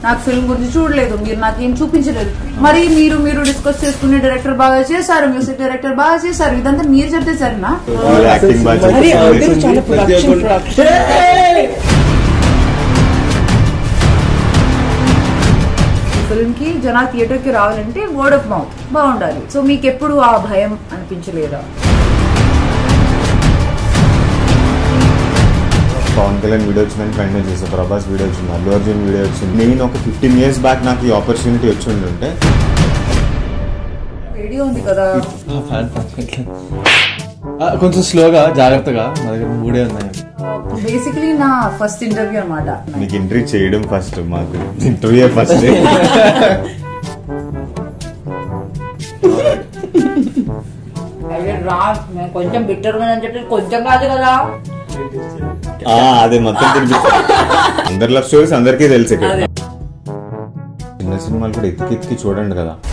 నాకు ఫిల్మ్ గురించి చూడలేదు మీరు నాకేం చూపించలేదు మరి మీరు మీరు డిస్కస్ చేసుకునే డైరెక్టర్ బాగా చేశారు మ్యూజిక్ డైరెక్టర్ బాగా చేశారు ఇదంతా మీరు చెప్తే సరేనా యాక్టింగ్ బాగా మరి అందరూ చేస్తున్నారు. చాలా ప్రొడక్షన్ ప్రొడక్షన్ ఫిల్మ్ కి జనా థియేటర్ కి రావాలంటే వర్డ్ ఆఫ్ మౌత్ బాగుండాలి సో మీకు ఎప్పుడు ఆ భయం అనిపించలేదా పవన్ కళ్యాణ్ వీడియో వచ్చిందని కంటిన్యూ చేసా ప్రభాస్ వీడియో వచ్చింది అల్లు అర్జున్ వీడియో వచ్చింది నేను ఒక ఫిఫ్టీన్ ఇయర్స్ బ్యాక్ నాకు ఈ ఆపర్చునిటీ వచ్చి ఉంటుంటే వీడియో ఉంది కదా ఆ, ఫ్యాన్ పట్టుకోవట్లేదు. ఆ, కొంచెం స్లోగా జాగ్రత్తగా మా దగ్గర మూడే ఉన్నాయి బేసిక్లీ నా ఫస్ట్ ఇంటర్వ్యూ అనమాట నీకు ఇంటర్వ్యూ చేయడం ఫస్ట్ మాకు ఇంటర్వ్యూ ఫస్ట్ రా నేను కొంచెం బిట్టర్ గా చెప్పి కొంచెం కాదు కదా అదే మొత్తం తినిపిస్తా అందరి లవ్ స్టోరీస్ అందరికీ తెలుసు ఇక్కడ చిన్న సినిమాలు కూడా ఎత్తికి ఎత్తికి చూడండి కదా